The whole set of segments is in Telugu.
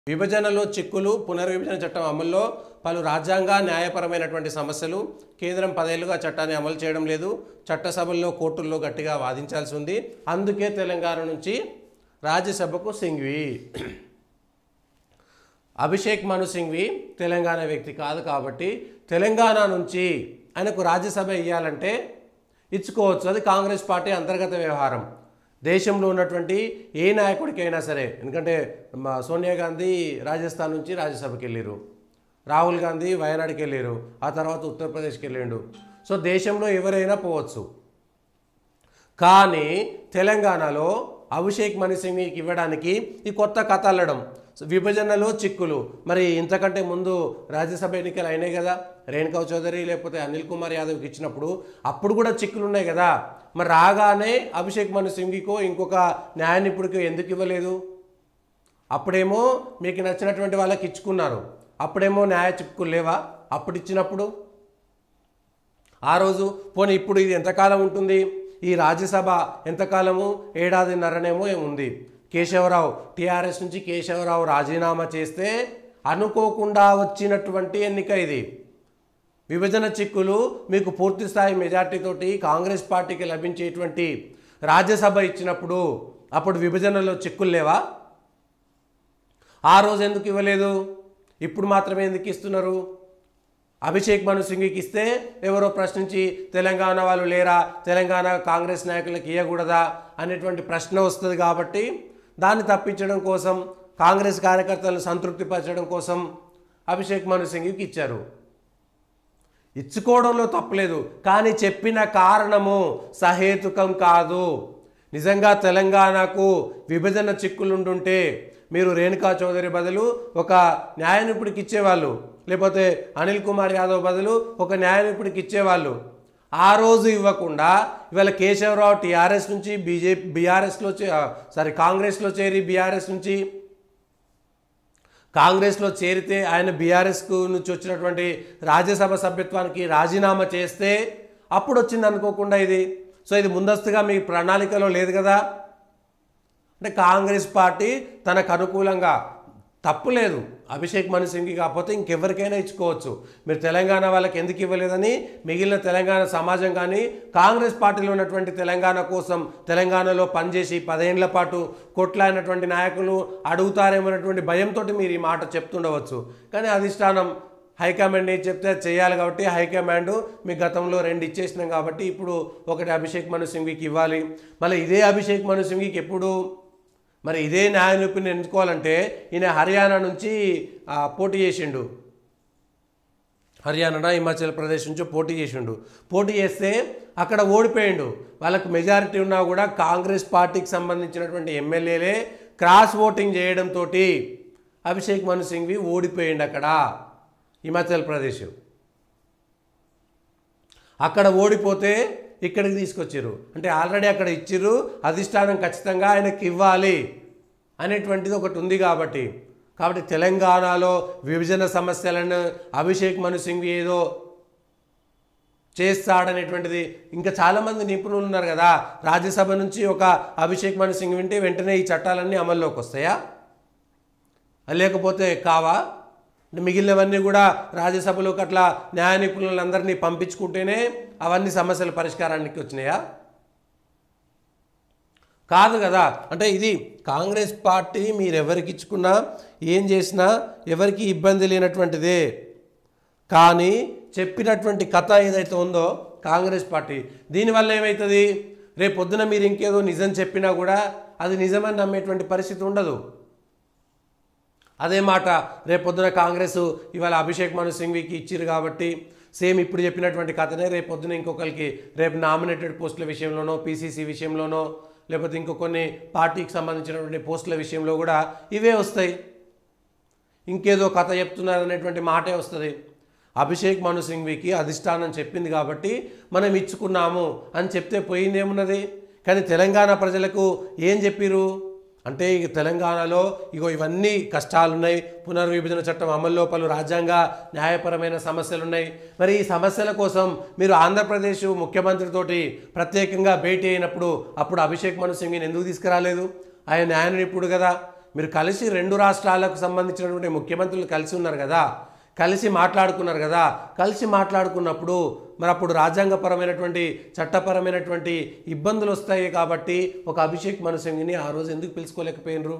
విభజనలో చిక్కులు పునర్విభజన చట్టం అమల్లో పలు రాజ్యాంగ న్యాయపరమైనటువంటి సమస్యలు కేంద్రం పదేళ్లుగా చట్టాన్ని అమలు చేయడం లేదు చట్టసభల్లో కోర్టుల్లో గట్టిగా వాదించాల్సి ఉంది అందుకే తెలంగాణ నుంచి రాజ్యసభకు సింఘ్వి అభిషేక్ మను సింఘ్వి తెలంగాణ వ్యక్తి కాదు కాబట్టి తెలంగాణ నుంచి ఆయనకు రాజ్యసభ ఇవ్వాలంటే ఇచ్చుకోవచ్చు అది కాంగ్రెస్ పార్టీ అంతర్గత వ్యవహారం దేశంలో ఉన్నటువంటి ఏ నాయకుడికైనా సరే ఎందుకంటే మా సోనియా గాంధీ రాజస్థాన్ నుంచి రాజ్యసభకి వెళ్ళారు రాహుల్ గాంధీ వయనాడుకి వెళ్ళారు ఆ తర్వాత ఉత్తరప్రదేశ్కి వెళ్ళిండు సో దేశంలో ఎవరైనా పోవచ్చు కానీ తెలంగాణలో అభిషేక్ మణి సింగ్కి ఇవ్వడానికి ఈ కొత్త కథ అల్లడం సో విభజనలో చిక్కులు మరి ఇంతకంటే ముందు రాజ్యసభ ఎన్నికలు అయినాయి కదా రేణుకా చౌదరి లేకపోతే అనిల్ కుమార్ యాదవ్కి ఇచ్చినప్పుడు అప్పుడు కూడా చిక్కులు ఉన్నాయి కదా మరి రాగానే అభిషేక్ మను సింఘికో ఇంకొక న్యాయ నిపుణుడికో ఎందుకు ఇవ్వలేదు అప్పుడేమో మీకు నచ్చినటువంటి వాళ్ళకి ఇచ్చుకున్నారు అప్పుడేమో న్యాయ చిక్కులు లేవా అప్పుడు ఇచ్చినప్పుడు ఆ రోజు పోనీ ఇప్పుడు ఇది ఎంతకాలం ఉంటుంది ఈ రాజ్యసభ ఎంతకాలము ఏడాదిన్నరనేమో ఉంది కేశవరావు టీఆర్ఎస్ నుంచి కేశవరావు రాజీనామా చేస్తే అనుకోకుండా వచ్చినటువంటి ఎన్నిక ఇది విభజన చిక్కులు మీకు పూర్తి స్థాయి మెజార్టీతోటి కాంగ్రెస్ పార్టీకి లభించేటువంటి రాజ్యసభ ఇచ్చినప్పుడు అప్పుడు విభజనలో చిక్కులు లేవా ఆ రోజు ఎందుకు ఇవ్వలేదు ఇప్పుడు మాత్రమే ఎందుకు ఇస్తున్నారు అభిషేక్ మను సింగ్కి ఇస్తే ఎవరో ప్రశ్నించి తెలంగాణ వాళ్ళు లేరా తెలంగాణ కాంగ్రెస్ నాయకులకు ఇవ్వకూడదా అనేటువంటి ప్రశ్న వస్తుంది కాబట్టి దాన్ని తప్పించడం కోసం కాంగ్రెస్ కార్యకర్తలను సంతృప్తిపరచడం కోసం అభిషేక్ మను సింగ్కి ఇచ్చారు ఇచ్చుకోవడంలో తప్పలేదు కానీ చెప్పిన కారణము సహేతుకం కాదు నిజంగా తెలంగాణకు విభజన చిక్కులుండుంటే మీరు రేణుకా చౌదరి బదులు ఒక న్యాయ నిపుణుడికి ఇచ్చేవాళ్ళు లేకపోతే అనిల్ కుమార్ యాదవ్ బదులు ఒక న్యాయ నిపుణుడికి ఇచ్చేవాళ్ళు ఆ రోజు ఇవ్వకుండా ఇవాళ కేశవరావు టీఆర్ఎస్ నుంచి బీజేపీ బీఆర్ఎస్లో సారీ కాంగ్రెస్లో చేరి బీఆర్ఎస్ నుంచి కాంగ్రెస్లో చేరితే ఆయన బీఆర్ఎస్కు నుంచి వచ్చినటువంటి రాజ్యసభ సభ్యత్వానికి రాజీనామా చేస్తే అప్పుడు వచ్చింది అనుకోకుండా ఇది సో ఇది ముందస్తుగా మీ ప్రణాళికలో లేదు కదా అంటే కాంగ్రెస్ పార్టీ తనకు అనుకూలంగా తప్పు లేదు అభిషేక్ మను సింగ్కి కాకపోతే ఇంకెవరికైనా ఇచ్చుకోవచ్చు మీరు తెలంగాణ వాళ్ళకి ఎందుకు ఇవ్వలేదని మిగిలిన తెలంగాణ సమాజం కానీ కాంగ్రెస్ పార్టీలో ఉన్నటువంటి తెలంగాణ కోసం తెలంగాణలో పనిచేసి పదేళ్ల పాటు కొట్లాడినటువంటి నాయకులు అడుగుతారేమన్నటువంటి భయంతో మీరు ఈ మాట చెప్తుండవచ్చు కానీ అధిష్టానం హైకమాండ్ ఏం చెప్తే అది చేయాలి కాబట్టి హైకమాండ్ మీ గతంలో రెండు ఇచ్చేసినాం కాబట్టి ఇప్పుడు ఒకటి అభిషేక్ మను సింఘ్కి ఇవ్వాలి మళ్ళీ ఇదే అభిషేక్ మను సింఘ్కి ఎప్పుడు మరి ఇదే న్యాయ నిపుణుని ఎంచుకోవాలంటే ఈయన హర్యానా నుంచి ఆ, పోటీ చేసిండు హర్యానా హిమాచల్ ప్రదేశ్ నుంచి పోటీ చేసిండు పోటీ చేస్తే అక్కడ ఓడిపోయిండు వాళ్ళకు మెజారిటీ ఉన్నా కూడా కాంగ్రెస్ పార్టీకి సంబంధించినటువంటి ఎమ్మెల్యేలే క్రాస్ ఓటింగ్ చేయడంతో అభిషేక్ మను సింఘ్వి ఓడిపోయిండు అక్కడ హిమాచల్ ప్రదేశ్ అక్కడ ఓడిపోతే ఇక్కడికి తీసుకొచ్చారు అంటే ఆల్రెడీ అక్కడ ఇచ్చిర్రు అధిష్టానం ఖచ్చితంగా ఆయనకి ఇవ్వాలి అనేటువంటిది ఒకటి ఉంది కాబట్టి కాబట్టి తెలంగాణలో విభజన సమస్యలను అభిషేక్ మను సింగ్ ఏదో చేస్తాడనేటువంటిది ఇంకా చాలామంది నిపుణులు ఉన్నారు కదా రాజ్యసభ నుంచి ఒక అభిషేక్ మను సింగ్ వింటే వెంటనే ఈ చట్టాలన్నీ అమల్లోకి వస్తాయా లేకపోతే కావా అంటే మిగిలినవన్నీ కూడా రాజ్యసభలోకి అట్లా న్యాయ నిపుణులందరినీ పంపించుకుంటేనే అవన్నీ సమస్యల పరిష్కారానికి వచ్చినాయా కాదు కదా అంటే ఇది కాంగ్రెస్ పార్టీ మీరు ఎవరికి ఇచ్చుకున్నా ఏం చేసినా ఎవరికి ఇబ్బంది లేనటువంటిదే కానీ చెప్పినటువంటి కథ ఏదైతే ఉందో కాంగ్రెస్ పార్టీ దీనివల్ల ఏమవుతుంది రేపు పొద్దున మీరు ఇంకేదో నిజం చెప్పినా కూడా అది నిజమని నమ్మేటువంటి పరిస్థితి ఉండదు అదే మాట రేపు పొద్దున కాంగ్రెస్ ఇవాళ అభిషేక్ మను సింఘ్వికి ఇచ్చిరు కాబట్టి సేమ్ ఇప్పుడు చెప్పినటువంటి కథనే రేపు పొద్దున ఇంకొకరికి రేపు నామినేటెడ్ పోస్టుల విషయంలోనో పీసీసీ విషయంలోనో లేకపోతే ఇంకో కొన్ని పార్టీకి సంబంధించినటువంటి పోస్టుల విషయంలో కూడా ఇవే వస్తాయి ఇంకేదో కథ చెప్తున్నారు అనేటువంటి మాటే వస్తుంది అభిషేక్ మను సింఘ్వికి అధిష్టానం చెప్పింది కాబట్టి మనం ఇచ్చుకున్నాము అని చెప్తే పోయిందేమున్నది కానీ తెలంగాణ ప్రజలకు ఏం చెప్పిరు అంటే ఇక తెలంగాణలో ఇగో ఇవన్నీ కష్టాలున్నాయి పునర్విభజన చట్టం అమల్లో పలు రాజ్యాంగ న్యాయపరమైన సమస్యలు ఉన్నాయి మరి ఈ సమస్యల కోసం మీరు ఆంధ్రప్రదేశ్ ముఖ్యమంత్రితోటి ప్రత్యేకంగా భేటీ అయినప్పుడు అప్పుడు అభిషేక్ మను సింగ్ని ఎందుకు తీసుకురాలేదు ఆయన న్యాయ నిపుణుడు కదా మీరు కలిసి రెండు రాష్ట్రాలకు సంబంధించినటువంటి ముఖ్యమంత్రులు కలిసి ఉన్నారు కదా కలిసి మాట్లాడుకున్నారు కదా కలిసి మాట్లాడుకున్నప్పుడు మరి అప్పుడు రాజ్యాంగపరమైనటువంటి చట్టపరమైనటువంటి ఇబ్బందులు వస్తాయి కాబట్టి ఒక అభిషేక్ మను సింగ్ని ఆ రోజు ఎందుకు పిలుచుకోలేకపోయినరు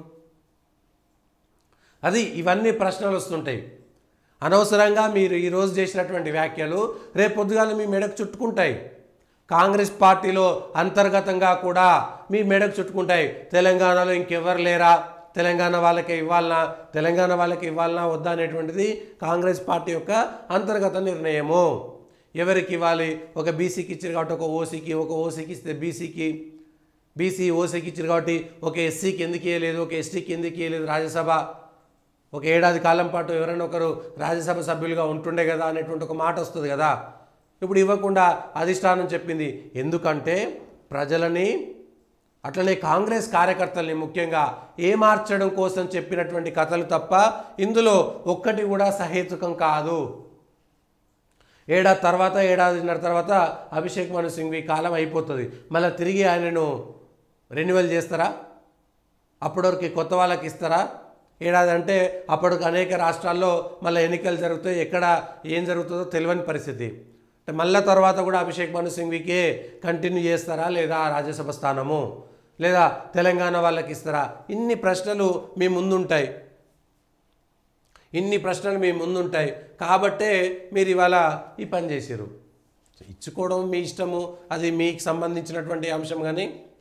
అది ఇవన్నీ ప్రశ్నలు వస్తుంటాయి అనవసరంగా మీరు ఈరోజు చేసినటువంటి వ్యాఖ్యలు రేపు పొద్దుగాల మీ మెడకు చుట్టుకుంటాయి కాంగ్రెస్ పార్టీలో అంతర్గతంగా కూడా మీ మెడకు చుట్టుకుంటాయి తెలంగాణలో ఇంకెవరు లేరా తెలంగాణ వాళ్ళకి ఇవ్వాలనా తెలంగాణ వాళ్ళకి ఇవ్వాలనా వద్దా అనేటువంటిది కాంగ్రెస్ పార్టీ యొక్క అంతర్గత నిర్ణయము ఎవరికి ఇవ్వాలి ఒక బీసీకి ఇచ్చారు కాబట్టి ఒక ఓసీకి ఒక ఓసీకి ఇస్తే బీసీకి బీసీ ఓసీకి ఇచ్చారు కాబట్టి ఒక ఎస్సీకి ఎందుకు ఇవ్వలేదు ఒక ఎస్టీకి ఎందుకు ఇవ్వలేదు రాజ్యసభ ఒక ఏడాది కాలం పాటు ఎవరైనా ఒకరు రాజ్యసభ సభ్యులుగా ఉంటుండే కదా అనేటువంటి ఒక మాట వస్తుంది కదా ఇప్పుడు ఇవ్వకుండా అధిష్టానం చెప్పింది ఎందుకంటే ప్రజలని అట్లనే కాంగ్రెస్ కార్యకర్తల్ని ముఖ్యంగా ఏమార్చడం కోసం చెప్పినటువంటి కథలు తప్ప ఇందులో ఒక్కటి కూడా సహేతుకం కాదు ఏడాది తర్వాత ఏడాదిన్నర తర్వాత అభిషేక్ మను సింఘ్వి కాలం అయిపోతుంది మళ్ళీ తిరిగి ఆయనను రెన్యువల్ చేస్తారా అప్పటివరకు కొత్త వాళ్ళకి ఇస్తారా ఏడాది అంటే అప్పటికి అనేక రాష్ట్రాల్లో మళ్ళీ ఎన్నికలు జరుగుతాయి ఎక్కడ ఏం జరుగుతుందో తెలియని పరిస్థితి అంటే మళ్ళీ తర్వాత కూడా అభిషేక్ మను సింఘ్వికే కంటిన్యూ చేస్తారా లేదా రాజ్యసభ స్థానము లేదా తెలంగాణ వాళ్ళకి ఇస్తారా ఇన్ని ప్రశ్నలు మీ ముందుంటాయి ఇన్ని ప్రశ్నలు మీ ముందుంటాయి కాబట్టే మీరు ఇవాళ ఈ పని చేసారు ఇచ్చుకోవడం మీ ఇష్టము అది మీకు సంబంధించినటువంటి అంశం కానీ